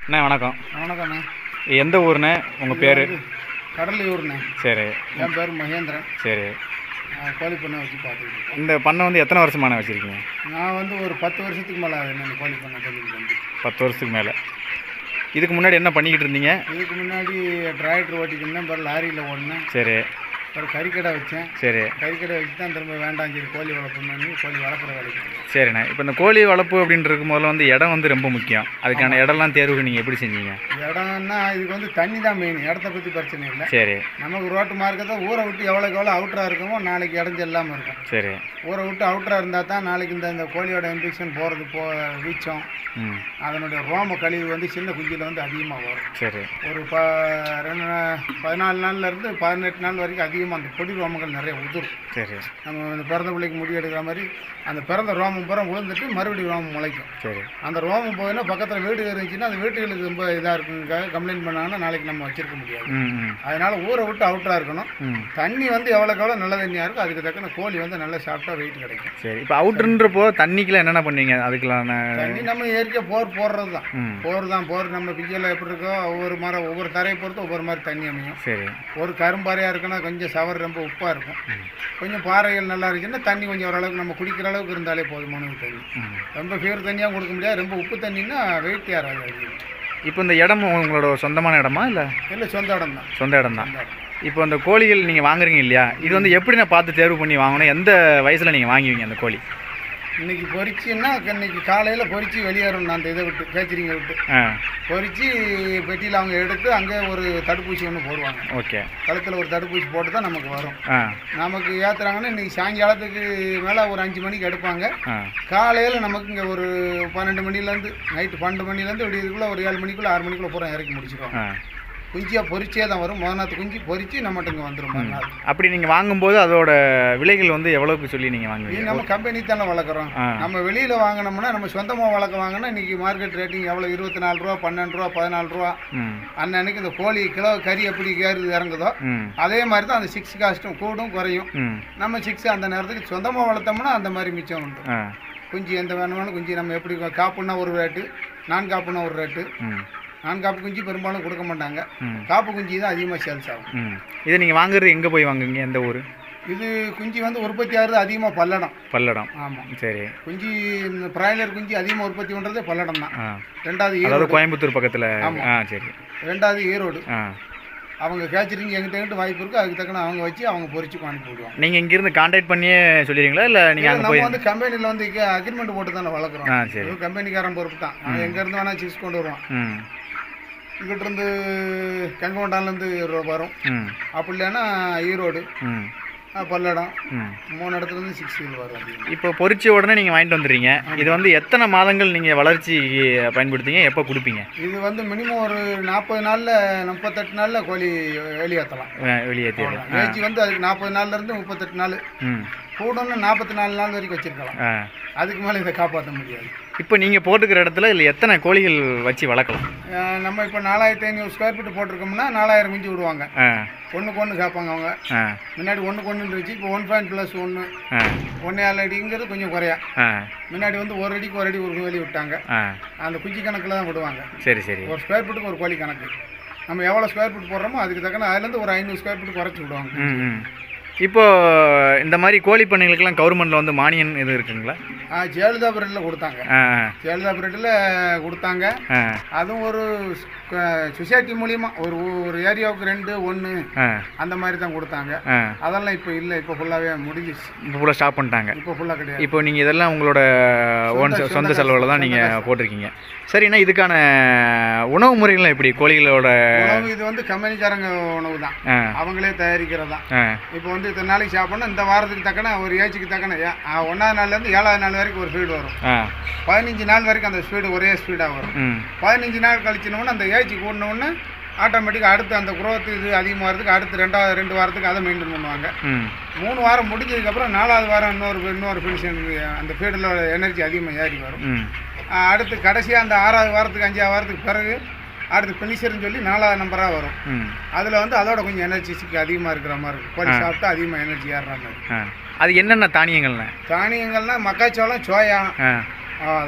அண்ணா வணக்கம் வணக்கண்ணே எந்த ஊருண்ணே உங்கள் பேர் கடலையூர்ண்ணே சரி என் பேர் மகேந்திரன் சரி நான் கோழி பண்ணை வச்சு பார்த்துக்கிட்டு இருக்கேன் இந்த பண்ணை வந்து எத்தனை வருஷமான வச்சுருக்கீங்க நான் வந்து ஒரு பத்து வருஷத்துக்கு மேலே என்ன கோழி பண்ணை தொழில் வந்து பத்து வருஷத்துக்கு மேலே இதுக்கு முன்னாடி என்ன பண்ணிக்கிட்டு இருந்தீங்க இதுக்கு முன்னாடி டிராக்டர் ஓட்டிட்டு இருந்தேன் அப்புறம் லாரியில் ஓடினேன் சரி அப்புறம் கறிக்கடை வச்சேன் சரி கறிக்கடை வச்சு தான் திரும்ப வேண்டாம் சரி கோழி வளர்ப்பணும்னு கோழி வளர்க்குற வேலைக்கு வந்தேன். சரிண்ணே இப்போ இந்த கோழி வளர்ப்பு அப்படின்ட்டு இருக்கும் போதில் வந்து இடம் வந்து ரொம்ப முக்கியம் அதுக்கான இடம்லாம் தேர்வு நீங்கள் எப்படி செஞ்சீங்க இடம்னா இதுக்கு வந்து தண்ணி தான் மெயின் இடத்த பற்றி பிரச்சனை இல்லை சரி நமக்கு ரோட்டு மார்க்கத்தை ஊரை விட்டு எவ்வளோக்கு எவ்வளோ அவுட்டராக இருக்குமோ நாளைக்கு இடைஞ்சு இல்லாமல் இருக்கும் சரி ஊரை விட்டு அவுட்டராக இருந்தால் தான் நாளைக்கு இந்த இந்த கோழியோட இன்ஃபெக்ஷன் போகிறது போ வீச்சம் ம் அதனுடைய ரோம கழிவு வந்து சின்ன குஞ்சில் வந்து அதிகமாக வரும் சரி ஒரு ப ரெண்டு நா- பதினாலு நாள்ல இருந்து பதினெட்டு நாள் வரைக்கும் அதிகமாக அந்த பொடி ரோமங்கள் நிறைய உதிரும் சரி நம்ம இந்த பிறந்த பிள்ளைக்கு முடி எடுக்கிற மாதிரி அந்த பிறந்த ரோமம் பூரா விழுந்துட்டு மறுபடியும் ரோமம் முளைக்கும் சரி அந்த ரோமம் போயின்னா பக்கத்தில் வீடு இருந்துச்சுன்னா அந்த வீட்டுகளுக்கு ரொம்ப இதாக இருக்குங்க கம்ப்ளைண்ட் பண்ணாங்கன்னா நாளைக்கு நம்ம வச்சிருக்க முடியாது ம் ம் அதனால ஊரை விட்டு அவுட்டராக இருக்கணும் ம் தண்ணி வந்து எவ்வளோக்கு எவ்வளோ நல்ல தண்ணியாக இருக்கும் அதுக்கு தக்கன கோழி வந்து நல்லா சாப்பிட்டா வெயிட் கிடைக்கும் சரி இப்போ அவுட்ருன்றப்போ தண்ணிக்கெலாம் என்னென்ன பண்ணுவீங்க அதுக்கெல்லாம் தண்ணி நம்ம இயற்கை போர் போடுறது தான் ம் போர் தான் போர் நம்ம பிஜியில் எப்படி இருக்கோ ஒவ்வொரு மரம் ஒவ்வொரு தரையை பொறுத்து ஒவ்வொரு மாதிரி தண்ணி அமையும் சரி ஒரு கரும்பாறையாக இருக்குன்னா கொஞ்சம் சவர் ரொம்ப உப்பாக இருக்கும் கொஞ்சம் பாறைகள் நல்லா இருந்துச்சுன்னா தண்ணி கொஞ்சம் ஓரளவுக்கு நம்ம குடிக்கிற அளவுக்கு இருந்தாலே போதுமான தண்ணி ம் ரொம்ப பியூர் தண்ணியாக கொடுக்க முடியாது ரொம்ப உப்பு தண்ணின்னா வெயிட் ஏறாது அது இப்போ இந்த இடம் உங்களோட சொந்தமான இடமா இல்லை இல்லை சொந்த இடம் தான் சொந்த இடம் தான் சொந்த இடம் இப்போ அந்த கோழிகள் நீங்கள் வாங்குறீங்க இல்லையா இது வந்து எப்படி நான் பார்த்து தேர்வு பண்ணி வாங்கணும் எந்த வயசில் நீங்கள் வாங்குவீங்க அந்த கோழி இன்னைக்கு பொரிச்சுன்னா இன்னைக்கு காலையில் பொரிச்சு வெளியேறணும் அந்த இதை விட்டு கேச்சரிங்க விட்டு ஆ பொரிச்சு பெட்டியில் அவங்க எடுத்து அங்கே ஒரு தடுப்பூசி ஒன்று போடுவாங்க ஓகே கழுத்தில் ஒரு தடுப்பூசி போட்டு தான் நமக்கு வரும் ஆ நமக்கு ஏற்றுறாங்கன்னா இன்னைக்கு சாயங்காலத்துக்கு மேலே ஒரு அஞ்சு மணிக்கு எடுப்பாங்க ஆ காலையில் நமக்கு இங்கே ஒரு பன்னெண்டு மணிலேருந்து நைட்டு பன்னெண்டு மணிலேருந்து விடியதுக்குள்ளே ஒரு ஏழு மணிக்குள்ளே ஆறு மணிக்குள்ளே பூரா இறக்கி முடிச்சிருவாங்க ஆ குஞ்சியாக பொரிச்சே தான் வரும் முதநாத்து குஞ்சு பொரிச்சு நம்மகிட்ட இங்கே வந்துடும் மறுநாள் அப்படி நீங்கள் வாங்கும்போது அதோட விலைகள் வந்து எவ்வளோக்கு சொல்லி நீங்கள் இது வாங்குவீங்க நம்ம கம்பெனி தானே வளர்க்குறோம் ஆ. நம்ம வெளியில் வாங்கினோம்னா நம்ம சொந்தமாக வளர்க்க வாங்கினா இன்றைக்கி மார்க்கெட் ரேட்டிங் எவ்வளோ இருபத்தி நாலு ரூபா பன்னெண்டு ரூபா பதினாலு ரூபா ம் அன்னன்னைக்கு இந்த கோழி கிலோ கறி எப்படி ஏறுது இறங்குதோ ம் அதே மாதிரி தான் அந்த சிக்ஸ் காஸ்ட்டும் கூடும் குறையும் ம் நம்ம சிக்ஸ் அந்த நேரத்துக்கு சொந்தமாக வளர்த்தோம்னா அந்த மாதிரி மிச்சம் உண்டு ஆ குஞ்சு எந்த வேணுமானு குஞ்சு நம்ம எப்படி காப்புன்னா ஒரு ரேட்டு நான் காப்புன்னா ஒரு ரேட்டு ம் நான் காப்பு குஞ்சு பெரும்பாலும் கொடுக்க மாட்டாங்க ம் காப்பு குஞ்சு தான் அதிகமாக சேல்ஸ் ஆகும் ம் இதை நீங்கள் வாங்குறது எங்கே போய் வாங்குவீங்க எந்த ஊர் இது குஞ்சு வந்து உற்பத்தி ஆகுறது அதிகமாக பல்லடம் பல்லடம் ஆமாம் சரி குஞ்சு இந்த பிராய்லர் குஞ்சு அதிகமாக உற்பத்தி பண்ணுறதே பல்லடம் தான் ஆ ரெண்டாவது அதாவது ஈரோடு கோயம்புத்தூர் பக்கத்தில் ஆமா. ஆ சரி ரெண்டாவது ஈரோடு ஆ அவங்க கேச்சரிங்க எங்கிட்ட எங்கிட்ட வாய்ப்பு இருக்குது அதுக்கு தக்கன அவங்க வச்சு அவங்க பொரிச்சு அனுப்பி விடுவாங்க நீங்கள் இங்கேருந்து காண்டாக்ட் பண்ணியே சொல்லிடுறீங்களா இல்லை நீங்கள் அங்கே நம்ம போய் வந்து கம்பெனியில் வந்து அக்ரிமெண்ட் போட்டு தானே வளர்க்குறோம் ஆ சரி இது கம்பெனிக்காரன் பொறுப்பு தான் அவன் எங்கேருந்து வேணால் சிக்ஸ் கொண்டு வருவான் ம் இங்கிட்ட இருந்து கங்கோண்டான்லேருந்து வரும் ம் அப்படி இல்லைன்னா ஈரோடு ம் அஹ் பல்லடம் ம் மூணு இடத்துலேருந்து சிக்ஸ் வரும் அதிகமாக இப்போ பொரிச்ச உடனே நீங்கள் வாங்கிட்டு வந்துடுறீங்க இது வந்து எத்தனை மாதங்கள் நீங்கள் வளர்ச்சி பயன்படுத்திங்க எப்போ கொடுப்பீங்க இது வந்து மினிமம் ஒரு நாற்பது நாளில் முப்பத்தெட்டு நாளில் கோழி வெளியேற்றலாம் வெளியேற்றிடலாம் ஆ ஏஜ் வந்து அதுக்கு நாற்பது நாள்லேருந்து முப்பத்தெட்டு நாள் ம் கூடன்னு நாற்பத்தி நாலு நாள் வரைக்கும் வச்சிருக்கலாம் ஆ அதுக்கு மேலே இதை காப்பாற்ற முடியாது இப்போ நீங்கள் போட்டுக்கிற இடத்துல இதில் எத்தனை கோழிகள் வச்சு வளர்க்கலாம் அஹ் நம்ம இப்போ நாலாயிரத்தி ஐநூறு ஸ்கொயர் ஃபீட் போட்டிருக்கோம்னா நாலாயிரம் குஞ்சு விடுவாங்க ஆ ஒன்றுக்கு ஒன்று கேட்பாங்க அவங்க ஆ முன்னாடி ஒன்றுக்கு ஒன்று இருந்துச்சு இப்போ ஒன் பாயிண்ட் ப்ளஸ் ஒன்று ஆ ஒன்றே ஏழு அடிங்கிறது கொஞ்சம் குறையா ஆ முன்னாடி வந்து ஒரு அடிக்கு ஒரு அடி ஒரு கோழி விட்டாங்க ஆ அந்த குஞ்சு கணக்கில் தான் விடுவாங்க சரி சரி ஒரு ஸ்கொயர் ஃபீட்டுக்கு ஒரு கோழி கணக்கு நம்ம எவ்வளோ ஸ்கொயர் ஃபீட் போடுறோமோ அதுக்கு தக்கன அதுலேருந்து ஒரு ஐநூறு ஸ்கொயர் ஃபீட் குறைச்சி விடுவாங்க ம் ம் இப்போ இந்த மாதிரி கோழி பண்ணைகளுக்கெல்லாம் கவர்மெண்ட்டில் வந்து மானியம் எதுவும் இருக்குங்களா ஆ, ஜெயலலிதா பீரியடில் கொடுத்தாங்க ஆ ஜெயலலிதா பீரியடில் கொடுத்தாங்க ஆ அதுவும் ஒரு சொசைட்டி மூலியமா ஒரு ஒரு ஏரியாவுக்கு ரெண்டு ஒன்று ஆ அந்த மாதிரி தான் கொடுத்தாங்க ஆ அதெல்லாம் இப்போ இல்லை இப்போ ஃபுல்லாகவே முடிஞ்சிச்சு இப்போ ஃபுல்லாக ஸ்டாப் பண்ணிட்டாங்க இப்போ ஃபுல்லாக கிடையாது இப்போ நீங்கள் இதெல்லாம் உங்களோட ஓன் சொந்த- சொந்த சொந்த செலவில் தான் சொந்த நீங்கள் காசு. போட்டிருக்கீங்க சரிண்ணா இதுக்கான உணவு முறைகள்லாம் எப்படி கோழிகளோட உணவு இது வந்து கம்பெனிக்காரங்க உணவு தான் ஆ அவங்களே தயாரிக்கிறது தான் ஆ இப்போ வந்து இத்தனை நாளைக்கு சாப்பிடணும் இந்த வாரத்துக்கு தக்கன ஒரு ஏஜுக்கு தக்கன ஏ- ஆ, ஒன்றாவது நாள்லேருந்து ஏழாவது நாள் வரைக்கும் ஒரு ஃபீடு வரும் ஆ பதினஞ்சு நாள் வரைக்கும் அந்த ஸ்பீடு ஒரே ஸ்பீடாக வரும் ம் பதினஞ்சு நாள் கழிச்சினோன்னு அந்த ஏஜ் கூடினோடனே ஆட்டோமேட்டிக்காக அடுத்து அந்த growth இது அதிகமாகிறதுக்கு அடுத்து ரெண்டாவது ரெண்டு வாரத்துக்கு அதை மெயின்டைன் பண்ணுவாங்க ம் மூணு வாரம் முடிஞ்சதுக்கப்புறம் நாலாவது வாரம் இன்னொரு இன்னொரு ஃபினிஷன் அந்த ஃபீல்டில் எனர்ஜி அதிகமாக ஏறி வரும் ம் ஆஹ் அடுத்து கடைசியாக அந்த ஆறாவது வாரத்துக்கு அஞ்சாவது வாரத்துக்கு பிறகு அடுத்து ஃபினிஷர்னு சொல்லி நாலாவது நம்பராக வரும் ம் அதில் வந்து அதோட கொஞ்சம் எனர்ஜிக்கு அதிகமாக இருக்கிற மாதிரி இருக்கும் கோழி சாப்பிட்டா அதிகமாக எனர்ஜி ஏறுற மாதிரி ஆ அது என்னென்ன தானியங்கள்ண்ணே தானியங்கள்னா மக்காச்சோளம் சோயா ஆ அவ்வளோதான்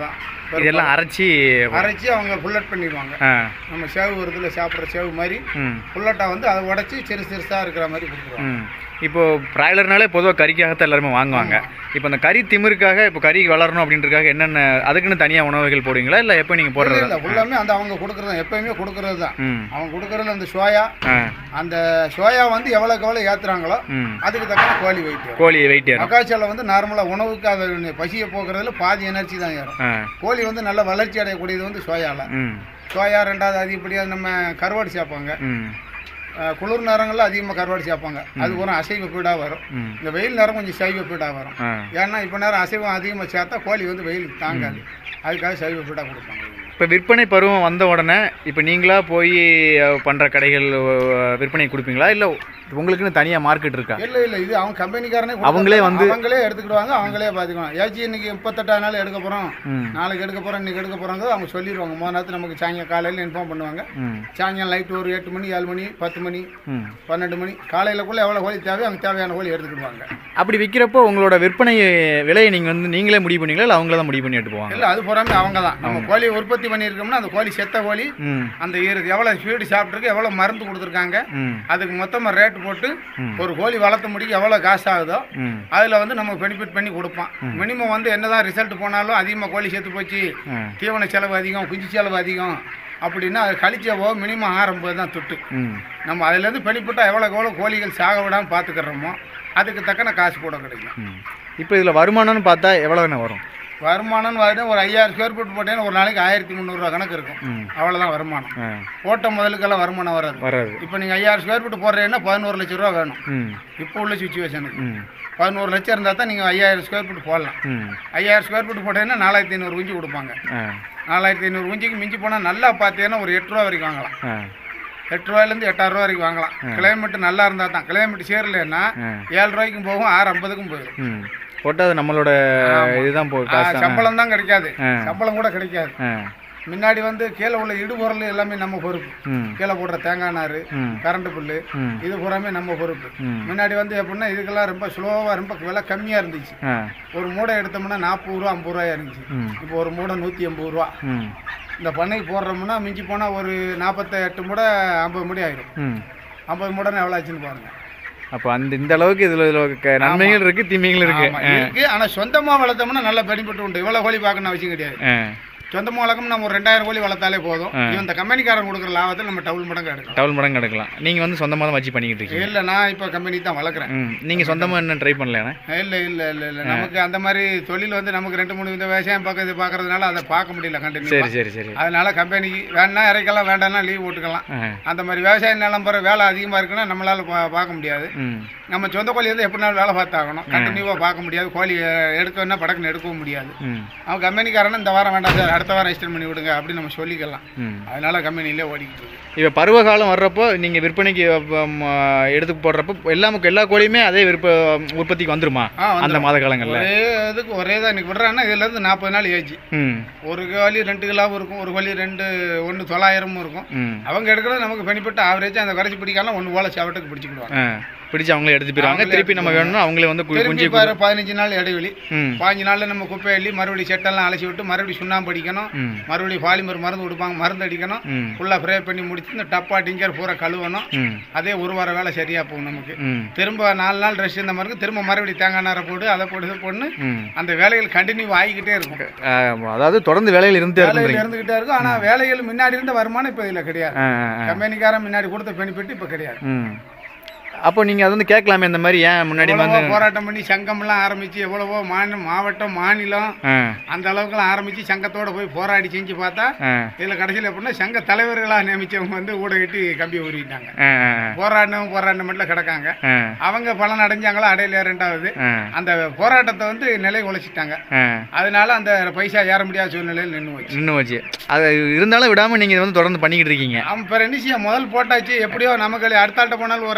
இதெல்லாம் அரைச்சி அரைச்சி அவங்க புல்லட் பண்ணிடுவாங்க ஆ நம்ம சேவு வருதுல சாப்பிட்ற சேவு மாதிரி ம் புல்லட்டா வந்து அதை உடச்சி சிறு சிறுசாக இருக்கிற மாதிரி கொடுத்துருவாங்க ம் இப்போ பிராய்லர்னாலே பொதுவாக கறிக்காகத்தான் எல்லாருமே வாங்குவாங்க இப்போ அந்த கறி திமிருக்காக இப்போ கறி வளரணும் அப்படின்றதுக்காக என்னென்ன அதுக்குன்னு தனியாக உணவுகள் போடுவீங்களா இல்லை எப்போ நீங்கள் இல்லை போடுறது இல்லை ஃபுல்லாமே அந்த அவங்க கொடுக்குறது எப்பயுமே கொடுக்குறது தான் ம் அவங்க கொடுக்குறதுல அந்த சோயா ஆ அந்த சோயா வந்து எவ்வளோக்கு எவ்வளோ ஏற்றுறாங்களோ ம் அதுக்கு தக்கன கோழி வெயிட் கோழி வெயிட் ஏறும் மக்காச்சோளம் வந்து நார்மலாக உணவுக்கு அது பசியை போக்குறதுல பாதி எனர்ஜி தான் ஏறும் ஆ கோழி வந்து நல்ல வளர்ச்சி அடையக்கூடியது வந்து சோயாவில் ம் சோயா ரெண்டாவது அதிகப்படியாக நம்ம கருவாடு சேர்ப்பாங்க ம் அஹ் குளிர் நேரங்களில் அதிகமாக கருவாடு சேர்ப்பாங்க அது ஒரு அசைவ பீடாக வரும் ம் இந்த வெயில் நேரம் கொஞ்சம் சைவ பீடாக வரும் ஆ ஏன்னா இப்போ நேரம் அசைவம் அதிகமாக சேர்த்தா கோழி வந்து வெயிலுக்கு தாங்காது அதுக்காக சைவ பீடாக கொடுப்பாங்க இப்போ விற்பனை பருவம் வந்த உடனே இப்போ நீங்களா போய் பண்ணுற கடைகள் அஹ், விற்பனை கொடுப்பீங்களா இல்லை உங்களுக்குன்னு தனியாக மார்க்கெட் இருக்கா இல்லை இல்லை இது அவங்க கம்பெனிக்காரனே அவங்களே வந்து- அவங்களே எடுத்துக்கிடுவாங்க அவங்களே பார்த்துக்குவாங்க ஏச்சி இன்னைக்கு முப்பத்தெட்டாம் நாள் எடுக்க போகிறோம் ம் நாளைக்கு எடுக்க போகிறோம் இன்னைக்கு எடுக்க போகிறாங்க அவங்க சொல்லிடுவாங்க முதல் நேரத்து நமக்கு சாயங்காலம் காலையில் இன்ஃபார்ம் பண்ணுவாங்க ம் சாயங்காலம் நைட்டு ஒரு எட்டு மணி ஏழு மணி பத்து மணி ம் பன்னெண்டு மணி காலையிலக்குள்ளே எவ்வளோ கோழி தேவையோ அவங்க தேவையான கோழி எடுத்துக்கிடுவாங்க அப்படி விற்கிறப்போ உங்களோட விற்பனை விலையை நீங்கள் வந்து நீங்களே முடிவு பண்ணீங்களா இல்லை அவங்கள தான் முடிவு பண்ணி எடுத்து போவாங்க இல்லை அது பூராமே அவங்க தான் நம்ம கோழியை உற்பத்தி பண்ணியிருக்கோம்னா அந்த கோழி செத்த கோழி ம் அந்த இருக்கு எவ்வளோ ஃபீடு சாப்பிட்ருக்கு எவ்வளோ மருந்து கொடுத்துருக்காங்க ம் அதுக்கு மொத்தமாக ரேட் போட்டு ம். ஒரு கோழி வளர்த்த முடிக்க எவ்வளோ காசு ஆகுதோ ம் அதில் வந்து நம்ம பெனிஃபிட் பண்ணி கொடுப்பான் மினிமம் வந்து என்னதான் ரிசல்ட் போனாலும் அதிகமாக கோழி செத்து போச்சு ஆ தீவன செலவு அதிகம் குஞ்சு செலவு அதிகம் அப்படின்னா அது கழிச்சவோ மினிமம் ஆரம்பது தான் துட்டு ம் நம்ம அதுலேருந்து பெனிஃபிட்டாக எவ்வளோ எவ்வளோ கோழிகள் சாக விடாமல் பார்த்துக்கிறோமோ அதுக்கு தக்கன காசு கூட கிடைக்கும் ம் இப்போ இதில் வருமானம்னு பார்த்தா எவ்வளோண்ணே வரும் வருமானம்னு வாங்கிட்டு ஒரு ஐயாயிரம் ஸ்கொயர் ஃபீட் போட்டேன்னா ஒரு நாளைக்கு ஆயிரத்தி முந்நூறுரூவா கணக்கு இருக்கும் ம் அவ்வளோதான் வருமானம் ஆ போட்ட முதலுக்கெல்லாம் வருமானம் வராது வராது இப்போ நீங்கள் ஐயாயிரம் ஸ்கொயர் ஃபீட் போடுறீங்கன்னா பதினோரு லட்ச ரூபா வேணும் ம் இப்போ உள்ள சுச்சுவேஷனுக்கு ம் பதினோரு லட்சம் இருந்தால் தான் நீங்கள் ஐயாயிரம் ஸ்கொயர் ஃபீட் போடலாம் ம் ஐயாயிரம் ஸ்கொயர் ஃபீட் போட்டீங்கன்னா நாலாயிரத்தி ஐநூறு குஞ்சு கொடுப்பாங்க ஆ நாலாயிரத்தி ஐநூறு குஞ்சுக்கு மிஞ்சி போனால் நல்லா பார்த்தீங்கன்னா ஒரு எட்டு ரூபா வரைக்கும் வாங்கலாம் ஆ எட்டு ரூபாயிலேருந்து எட்டாயிரம் ரூபா வரைக்கும் வாங்கலாம் கிளைமேட் நல்லா இருந்தால் தான் கிளைமேட் சேரலைன்னா ஆ ஏழு ரூபாய்க்கும் போகும் ஆறு ஐம்பதுக்கும் போயிடும் ம் போட்டால் அது நம்மளோட இதுதான் போ காசு தான் சம்பளம் தான் கிடைக்காது ஆ. சம்பளம் கூட கிடைக்காது ஆ முன்னாடி வந்து கீழே உள்ள இடுபொருள் எல்லாமே நம்ம பொறுப்பு ம் கீழே போடுற தேங்காய் நார் ம் கரண்ட் புல்லு ம் இது பூராமே நம்ம பொறுப்பு ம் முன்னாடி வந்து எப்படின்னா இதுக்கெல்லாம் ரொம்ப ஸ்லோவாக ரொம்ப விலை கம்மியாக இருந்துச்சு ஆ ஒரு மூடை எடுத்தோம்னா நாற்பது ரூபா ஐம்பது ரூபாயா இருந்துச்சு ம் இப்போ ஒரு மூடை நூற்றி எண்பது ரூபா ம் இந்த பண்ணைக்கு போடுறோம்னா மிஞ்சி போனால் ஒரு நாற்பத்தெட்டு மூடை ஐம்பது மூடி ஆயிடும் ம் ஐம்பது மூடைன்னு எவ்வளோ ஆச்சுன்னு பாருங்க அப்போ அந்த இந்த அளவுக்கு இதில் இதில் க- நன்மைகள் இருக்குது தீமைகள் இருக்குது ஆமா, இருக்கு ஆனால் சொந்தமாக வளர்த்தோம்னா நல்ல பெனிஃபிட் உண்டு இவ்வளோ கோழி பார்க்கணும் அவசியம் கிடையாது ஆ சொந்தமாக வளர்க்கணும் நம்ம ஒரு ரெண்டாயிரம் கோழி வளர்த்தாலே போதும் இவன் இந்த கம்பெனிக்காரன் கொடுக்குற லாபத்தில் நம்ம டபுள் மடங்கு எடுக்கலாம் டபுள் மடங்கு எடுக்கலாம் நீங்கள் வந்து சொந்தமாக தான் வச்சு பண்ணிக்கிட்டு இருக்கீங்க இல்லை நான் இப்போ கம்பெனி தான் வளர்க்குறேன் ம் நீங்கள் சொந்தமாக என்ன ட்ரை பண்ணலையாண்ணே இல்லை இல்லை இல்லை இல்லை நமக்கு அந்த மாதிரி தொழில் வந்து நமக்கு ரெண்டு மூணு இந்த விவசாயம் பார்க்கறது பார்க்கறதுனால அதை பார்க்க முடியல கண்டினியூ சரி சரி சரி அதனால கம்பெனிக்கு வேணா இறைக்கலாம் வேண்டாம்னா லீவ் போட்டுக்கலாம் ஆ அந்த மாதிரி விவசாய நிலம் போகிற வேலை அதிகமாக இருக்குன்னா நம்மளால பா- பார்க்க முடியாது ம் நம்ம சொந்த கோழி வந்து எப்படினாலும் வேலை பார்த்தாகணும் கண்டினியூவாக பார்க்க முடியாது கோழி அஹ், எடுக்கணும்னா படக்குன்னு எடுக்கவும் முடியாது ம் அவன் கம்பெனிக்காரன் இந்த வாரம் வேண்டாம் சார் அடுத்த வாரம் எக்ஸ்டெண்ட் பண்ணி விடுங்க அப்படின்னு நம்ம சொல்லிக்கலாம் ம் அதனால கம்பெனிலே ஓடிக்கிட்டு இருக்கு இப்போ பருவகாலம் வர்றப்போ நீங்கள் விற்பனைக்கு ம், எடுத்து போடுறப்போ எல்லா எல்லா கோழியுமே அதே விற்ப உற்பத்திக்கு வந்துருமா ஆ அந்த வந்துரும். மாத காலங்களில் ஒரே இதுக்கு ஒரே தான் இன்னைக்கு விடுறாங்கன்னா இதுலேருந்து நாற்பது நாள் ஏஜ் ம் ஒரு கோழி ரெண்டு கிலோவும் இருக்கும் ஒரு கோழி ரெண்டு ஒன்று தொள்ளாயிரமும் இருக்கும் ம் அவங்க எடுக்கிறது நமக்கு பெனிஃபிட் ஆவரேஜ் அந்த குறைச்சி பிடிக்கலாம் ஒன்று போல செவட்டுக்கு பிடிச்சிக்கிடுவாங்க ஆ பிடிச்சு அவங்களே எடுத்து போயிடுவாங்க அவங்களே திருப்பி நம்ம வேணும்னா அவங்களே வந்து கு- திருப்பி குஞ்சு பாரு பதினஞ்சு நாள் இடைவெளி ம் பாஞ்சு நாள்ல நம்ம குப்பை அள்ளி மறுபடியும் செட்டெல்லாம் அலசி விட்டு மறுபடியும் சுண்ணாம்பு அடிக்கணும் ம் மறுபடியும் பாலிமர் மருந்து கொடுப்பாங்க மருந்து அடிக்கணும் ம் ஃபுல்லாக ஃப்ரே பண்ணி முடிச்சு இந்த டப்பா டிங்கர் பூரா கழுவணும் ம் அதே ஒரு வார வேலை சரியா போகும் நமக்கு ம் திரும்ப நாலு நாள் ரெஸ்ட் இந்த மாதிரி திரும்ப மறுபடியும் தேங்காய் நாரை போடு அதை போட்டு இதை போட்டு ம் அந்த வேலைகள் கண்டினியூ ஆகிக்கிட்டே இருக்கும் ஆ, அதாவது தொடர்ந்து வேலையில் இருந்துட்டே வேலைகள் இருக்குன்றீங்க இருந்துகிட்டே இருக்கும் ஆனா வேலைகள் முன்னாடி இருந்த வருமானம் இப்போ இதில் கிடையாது ஆ ஆ, ஆ கம்பெனிக்காரன் முன்னாடி கொடுத்த பெனிஃபிட் இப்போ கிடையாது ம் அப்போ நீங்கள் அது வந்து கேட்கலாமே இந்த மாதிரி ஏன் முன்னாடி வந்து எவ்வளவோ போராட்டம் பண்ணி சங்கம்லாம் ஆரம்பிச்சு எவ்வளவோ மாநில மாவட்டம் மாநிலம் ஆ அந்த அளவுக்குலாம் ஆரம்பிச்சு சங்கத்தோட போய் போராடி செஞ்சு பார்த்தா ஆ இதுல கடைசியில் எப்படின்னா சங்க தலைவர்களாக நியமிச்சவங்க வந்து ஊட கட்டி கம்பி ஊறிட்டாங்க ஆ ஆ போராடினவங்க போராடின மட்டும் கிடக்காங்க ஆ அவங்க பலன் அடைஞ்சாங்களா அடையில ரெண்டாவது ஆ அந்த போராட்டத்தை வந்து நிலை உழைச்சிட்டாங்க ஆ அதனால அந்த பைசா ஏற முடியாத சூழ்நிலையில் நின்று போச்சு நின்று வச்சு அது இருந்தாலும் விடாமல் நீங்கள் வந்து தொடர்ந்து பண்ணிக்கிட்டு இருக்கீங்க அவன் பிற என்ன செய்ய முதல் போட்டாச்சு எப்படியோ நமக்கு அடுத்த ஆள்கிட்ட போனாலும் ஒரு ஆயிரம் ரூபாய்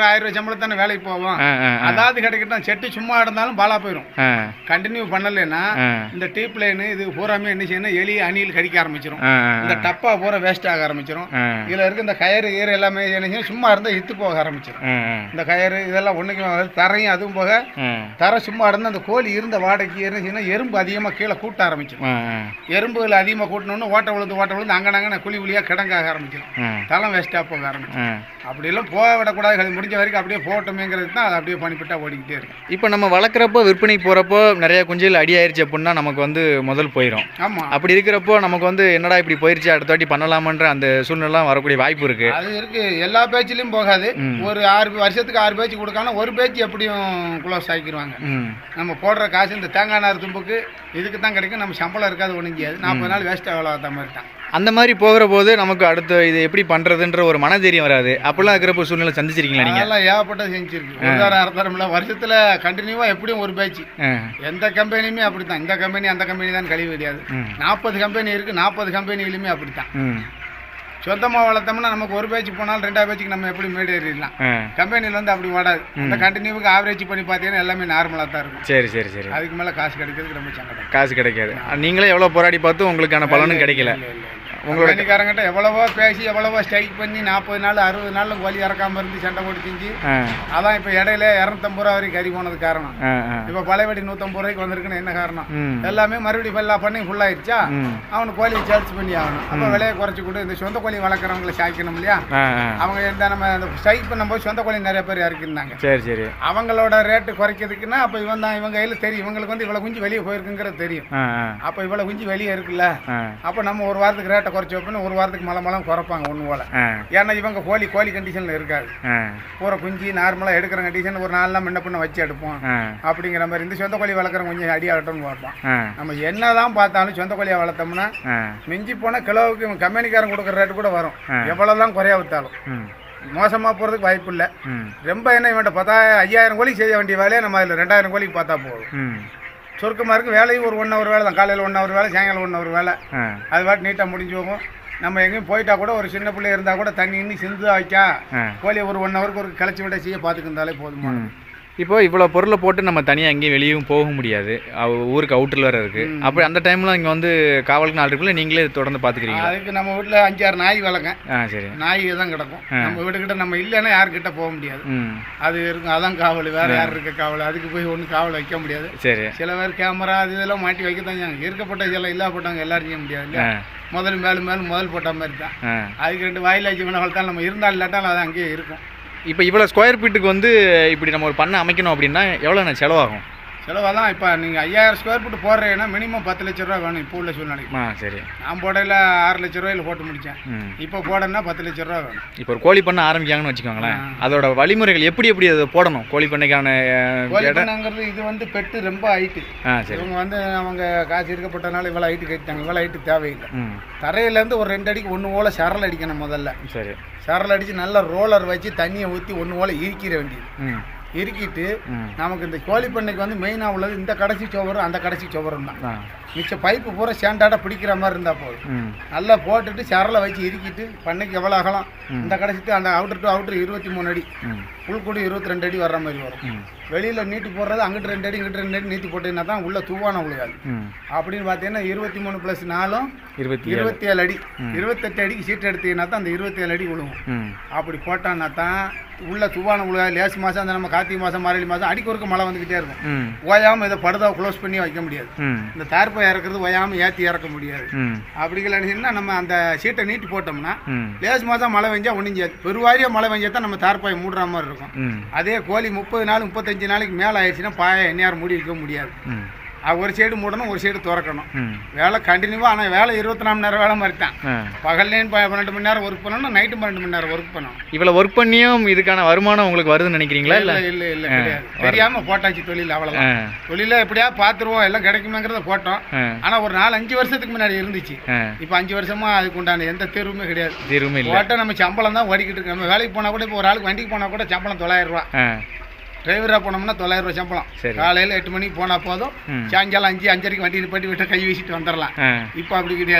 சம்பளத்தானே வேலைக்கு போவோம் ஆ ஆ ஆ அதாவது கிடைக்கட்டும் செட்டு சும்மா இருந்தாலும் பாலா போயிடும் ஆ கண்டினியூ பண்ணலைன்னா ஆ இந்த டீப் லைனு இது பூராமே என்ன செய்யணும் எலி அணில் கடிக்க ஆரம்பிச்சிடும் ஆ இந்த டப்பா பூரா வேஸ்ட் ஆக ஆரம்பிச்சிடும் ஆ இதுல இருக்க இந்த கயிறு கயிறு எல்லாமே என்ன செய்யும் சும்மா இருந்தால் இத்து போக ஆரம்பிச்சிடும் ஆ இந்த கயிறு இதெல்லாம் ஒன்றுக்கு தரையும் அதுவும் போக ஆ தரை சும்மா இருந்தால் அந்த கோழி இருந்த வாடகைக்கு என்ன செய்யணும் எறும்பு அதிகமாக கீழே கூட்ட ஆரம்பிச்சிடும் ஆ ஆ எறும்புகள் அதிகமாக கூட்டணுன்னு ஓட்ட விழுந்து ஓட்ட விழுந்து அங்கே நாங்கள் குழி குழியாக கிடங்காக ஆரம்பிச்சிடும் ஆ தளம் வேஸ்ட்டாக போக ஆரம்பிச்சிடும் ஆ அப்படியெல்லாம் போக விடக்கூடாது அது முடிஞ்ச வரைக்கும் அப்படியே போகட்டுமேங்கிறது தான் அது அப்படியே பண்ணிவிட்டா ஓடிக்கிட்டே இருக்கும் இப்போ நம்ம வளர்க்குறப்போ விற்பனைக்கு போகிறப்போ நிறைய குஞ்சுகள் அடி ஆயிருச்சு அப்படின்னா நமக்கு வந்து முதல் போயிடும் ஆமாம் அப்படி இருக்கிறப்போ நமக்கு வந்து என்னடா இப்படி போயிருச்சு அடுத்த வாட்டி பண்ணலாமான்ற அந்த சூழ்நிலாம் வரக்கூடிய வாய்ப்பு இருக்கு அது இருக்கு எல்லா பேச்சிலையும் போகாது ம். ஒரு ஆறு வருஷத்துக்கு ஆறு பேச்சு கொடுக்காம ஒரு பேச்சு எப்படியும் குளோஸ் ஆக்கிடுவாங்க ம் நம்ம போடுற காசு இந்த தேங்காய் நார் தும்புக்கு இதுக்கு தான் கிடைக்கும் நம்ம சம்பளம் இருக்காது ஒன்றுங்கியாது நாற்பது நாள் வேஸ்ட் ஆகலாத மாதிரி தான் அந்த மாதிரி போகிற போது நமக்கு அடுத்து இது எப்படி பண்ணுறதுன்ற ஒரு மனதைரியம் வராது அப்படிலாம் இருக்கிறப்ப சூழ்நிலை சந்திச்சிருக்கீங்களா நீங்கள் அதெல்லாம் ஏகப்பட்ட செஞ்சிருக்கு ஒரு தரம் அரை தரம்ல வருஷத்துல கண்டினியூவா எப்படியும் ஒரு பேச்சு ஆ எந்த கம்பெனியுமே அப்படித்தான் இந்த கம்பெனி அந்த கம்பெனி தான் கழிவு கிடையாது ம் நாற்பது கம்பெனி இருக்கு நாற்பது கம்பெனிலுமே அப்படித்தான் ம் சொந்தமாக வளர்த்தோம்னா நமக்கு ஒரு பேச்சு போனாலும் ரெண்டாவது பேச்சுக்கு நம்ம எப்படி மேடு ஏறிடலாம் ஆ கம்பெனியில் வந்து அப்படி ஓடாது அந்த கண்டினியூவுக்கு ஆவரேஜ் பண்ணி பார்த்தீங்கன்னா எல்லாமே நார்மலாக தான் இருக்கும் சரி சரி சரி அதுக்கு மேலே காசு கிடைக்கிறதுக்கு ரொம்ப சங்கடம் காசு கிடைக்காது நீங்களே எவ்வளோ போராடி பார்த்து உங்களுக்கான பலனும் கிடைக்கல இல்லை, இல்லை, இல்லை. உங்களோட கம்பெனிக்காரங்கிட்ட எவ்வளவோ பேசி எவ்வளவோ ஸ்ட்ரைக் பண்ணி நாற்பது நாள் அறுபது நாள் கோழி இறக்காம இருந்து சண்டை போட்டு செஞ்சு ஆ அதான் இப்போ இடையில இரநூத்தம்பது ரூபா வரைக்கும் கறி போனது காரணம் ஆ ஆ இப்போ பழையபடி நூற்றம்பது ரூபாய்க்கு வந்திருக்குன்னு என்ன காரணம் ம் எல்லாமே மறுபடியும் ஃபுல்லாக பண்ணி ஃபுல்லாகிடுச்சா ம் அவனுக்கு கோழியை சார்ஜ் பண்ணி ஆகணும் அப்போ விலையை குறைச்சி கொடு இந்த சொந்த கோழி வளர்க்குறவங்களை சாய்க்கணும் இல்லையா ஆ ஆ அவங்க இந்த நம்ம அந்த ஸ்ட்ரைக் பண்ணும்போது சொந்த கோழி நிறைய பேர் இறக்கிருந்தாங்க சரி சரி அவங்களோட ரேட்டு குறைக்கிறதுக்குன்னா அப்போ இவன் தான் இவங்க கையில் தெரியும் இவங்களுக்கு வந்து இவ்வளோ குஞ்சு வெளியே போயிருக்குங்கிறது தெரியும் ஆ ஆ அப்போ இவ்வளோ குஞ்சு வெளியே இருக்குல்ல ஆ அப்போ நம்ம ஒரு வாரத்துக்கு ரேட்டை குறைச்சி வைப்போம் ஒரு வாரத்துக்கு மலை மலம் குறைப்பாங்க ஒன்று போல ஆ ஏன்னா இவங்க கோழி கோழி கண்டிஷனில் இருக்காது ஆ பூரா குஞ்சு நார்மலாக எடுக்கிற கண்டிஷன் ஒரு நாலு நாள் முன்ன பின்ன வச்சு எடுப்போம் ஆ அப்படிங்கிற மாதிரி இந்த சொந்த கோழி வளர்க்குற கொஞ்சம் அடி ஆகட்டும்னு பார்ப்போம் ஆ நம்ம என்னதான் பார்த்தாலும் சொந்த கோழியை வளர்த்தோம்னா ஆ மிஞ்சி போனால் கிலோவுக்கு இவன் கம்பெனிக்காரன் கொடுக்குற ரேட்டு கூட வரும் ஆ. எவ்வளோதான் குறைய வித்தாலும் ம் மோசமாக போகிறதுக்கு வாய்ப்பு இல்லை ம் ரொம்ப என்ன இவன்ட்ட பார்த்தா ஐயாயிரம் கோழிக்கு செய்ய வேண்டிய வேலையை நம்ம அதில் ரெண்டாயிரம் கோழிக்கு பார்த்தா போதும் ம் சுருக்கமாக இருக்கும் வேலையும் ஒரு ஒன் ஹவர் வேலை தான் காலையில் ஒன் ஹவர் வேலை சாயங்காலம் ஒன் ஹவர் வேலை ஆ அது பாட்டு நீட்டாக முடிஞ்சு போகும் நம்ம எங்கேயும் போயிட்டா கூட ஒரு சின்ன பிள்ளை இருந்தால் கூட தண்ணி இன்னி சிந்து வைக்கா ஆ கோழியை ஒரு ஒன் ஹவருக்கு ஒரு கிளச்சி விட செய்ய பார்த்துக்கிருந்தாலே போதுமா ம். இப்போ இவ்வளோ பொருளை போட்டு நம்ம தனியாக எங்கேயும் வெளியும் போக முடியாது அவ- ஊருக்கு அவுட்டில் வேறு இருக்குது அப்படி அந்த டைமில் இங்கே வந்து காவலுக்கு நாலு இருக்குல்ல நீங்களே தொடர்ந்து பார்த்துக்கிறீங்களா அதுக்கு நம்ம வீட்டில் அஞ்சாறு நாய் வளங்க ஆ சரி நாய் தான் கிடக்கும் நம்ம வீட்டுக்கிட்ட நம்ம இல்லைன்னா யாருக்கிட்ட போக முடியாது ம் அது இருக்கும் அதான் காவல் வேற யார் இருக்க காவல் அதுக்கு போய் ஒன்றும் காவல் வைக்க முடியாது சரி சில பேர் கேமரா அது இதெல்லாம் மாட்டி வைக்க தான் செய்வாங்க. இருக்கப்பட்ட இதெல்லாம் இல்லாப்பட்டவங்க எல்லாரும் செய்ய முடியாது இல்லையா ஆ முதல் மேலும் மேலும் முதல் போட்ட மாதிரி தான் ஆ அதுக்கு ரெண்டு வாயிலா ஜீவனை வளர்த்தாலும் நம்ம இருந்தால் இல்லாட்டாலும் அது அங்கேயே இருக்கும் இப்போ இவ்வளோ ஸ்கொயர் ஃபீட்டுக்கு வந்து இப்படி நம்ம ஒரு பண்ணை அமைக்கணும் அப்படின்னா எவ்வளோ செலவாகும் செலவெல்லாம் இப்போ நீங்கள் ஐயாயிரம் ஸ்கொயர் ஃபீட் போடுறீங்கன்னா மினிமம் பத்து லட்ச ரூபா வேணும் இப்போ உள்ள சூழ்நிலைக்கு ஆ சரி நான் போடையில் ஆறு லட்ச ரூபாயில் போட்டு முடித்தேன் ம் இப்போ போடணும்னா பத்து லட்ச ரூபா வேணும் இப்போ ஒரு கோழி பண்ணை ஆரம்பிக்காங்கன்னு வச்சுக்கோங்களேன் அதோட வழிமுறைகள் எப்படி எப்படி அதை போடணும் கோழி பண்ணைக்கான அஹ், கோழி இடம் பண்ணைங்கிறது இது வந்து பெட்டு ரொம்ப ஹைட்டு ஆ சரி இவங்க வந்து அவங்க காசு இருக்கப்பட்டனால இவ்வளோ ஹைட்டு கட்டிட்டாங்க இவ்வளோ ஹைட்டு தேவையில்லை ம் தரையிலேருந்து ஒரு ரெண்டு அடிக்கு ஒன்று ஓல சரல் அடிக்கணும் முதல்ல சரி சரல் அடித்து நல்லா ரோலர் வச்சு தண்ணியை ஊற்றி ஒன்று ஓல இறுக்கிற வேண்டியது ம் இறுக்கிட்டு ம் நமக்கு இந்த கோழி பண்ணைக்கு வந்து மெயினாக உள்ளது இந்த கடைசி சோவரும் அந்த கடைசி சோவரும் தான் ஆ மிச்ச பைப்பு பூரா சேண்டாட பிடிக்கிற மாதிரி இருந்தால் போதும் ம் நல்லா போட்டுட்டு சரலை வச்சு இறுக்கிட்டு பண்ணைக்கு எவ்வளோ அகலம் இந்த கடைசிட்டு அந்த அவுட்டர் டு அவுட்டர் இருபத்தி மூணு அடி ம் உள்கூடி இருபத்தி ரெண்டு அடி வர்ற மாதிரி வரும் ம் வெளியில் நீட்டி போடுறது அங்கிட்டு ரெண்டு அடி இங்கிட்டு ரெண்டு அடி நீட்டி போட்டீங்கன்னா தான் உள்ள தூவான விழுகாது ம் அப்படின்னு பார்த்தீங்கன்னா இருபத்தி மூணு ப்ளஸ் நாலும் இருபத்தி ஏழு இருபத்தி ஏழு அடி இருபத்தெட்டு அடிக்கு சீட் எடுத்தீங்கன்னா தான் அந்த இருபத்தி ஏழு அடி விழுகும் ம் அப்படி போட்டான்னா தான் உள்ள துவான விழுகாது லேசு மாதம் அந்த நம்ம கார்த்திகை மாதம் மாரளி மாதம் அடிக்கு ஒருக்க மழை வந்துக்கிட்டே இருக்கும் ம் ஓயாமல் இதை படுதாவை க்ளோஸ் பண்ணி வைக்க முடியாது ம் இந்த தார்ப்பை இறக்குறது ஓயாமல் ஏற்றி இறக்க முடியாது ம் அப்படிங்களா நம்ம அந்த சீட்டை நீட்டி போட்டோம்னா ம் லேசு மாதம் மழை பெஞ்சா ஒன்றும் செய்யாது பெருவாரியாக மழை பெஞ்சா தான் நம்ம தார்ப்பாயை மூடுற மாதிரி இருக்கும் ம் அதே கோழி முப்பது நாள் முப்பத்தஞ்சு நாளைக்கு மேலே ஆயிடுச்சுன்னா பாயை எந்நேரம் மூடி வைக்க முடியாது ம் அது ஒரு சைடு மூடணும் ஒரு சைடு திறக்கணும் ம் வேலை கண்டினியூவாக ஆனால் வேலை இருபத்தி நாலு மணி நேரம் வேலை மாதிரி தான் ஆ பகல்லையும் ப- பன்னெண்டு மணி நேரம் ஒர்க் பண்ணணும் நைட்டு பன்னெண்டு மணி நேரம் ஒர்க் பண்ணணும் இவ்வளோ ஒர்க் பண்ணியும் இதுக்கான வருமானம் உங்களுக்கு வருதுன்னு நினைக்கிறீங்களா இல்லை இல்லை இல்லை இல்லை கிடையாது தெரியாமல் போட்டாச்சு தொழில் ஆ அவ்வளோதான் தொழில எப்படியா பார்த்துருவோம் எல்லாம் கிடைக்குமேங்கிறத போட்டோம் ஆ ஆனால் ஒரு நாலு அஞ்சு வருஷத்துக்கு முன்னாடி இருந்துச்சு ஆ இப்போ அஞ்சு வருஷமா அதுக்கு உண்டான எந்த தேர்வுமே கிடையாது தீர்வுமே இல்லை போட்ட நம்ம சம்பளம் தான் ஓடிக்கிட்டு இருக்கு நம்ம வேலைக்கு போனால் கூட இப்போ ஒரு ஆளுக்கு வண்டிக்கு போனால் கூட சம்பளம் தொள்ளாயிரம் ரூபா ஆ டிரைவராக போனோம்னா தொள்ளாயிரம் ரூபா சம்பளம் சரி. காலையில் எட்டு மணிக்கு போனால் போதும் ம் சாயங்காலம் அஞ்சு அஞ்சரைக்கு வண்டி நிப்பாட்டி விட்டு கை வீசிட்டு வந்துடலாம் ஆ இப்போ அப்படி கிடையாது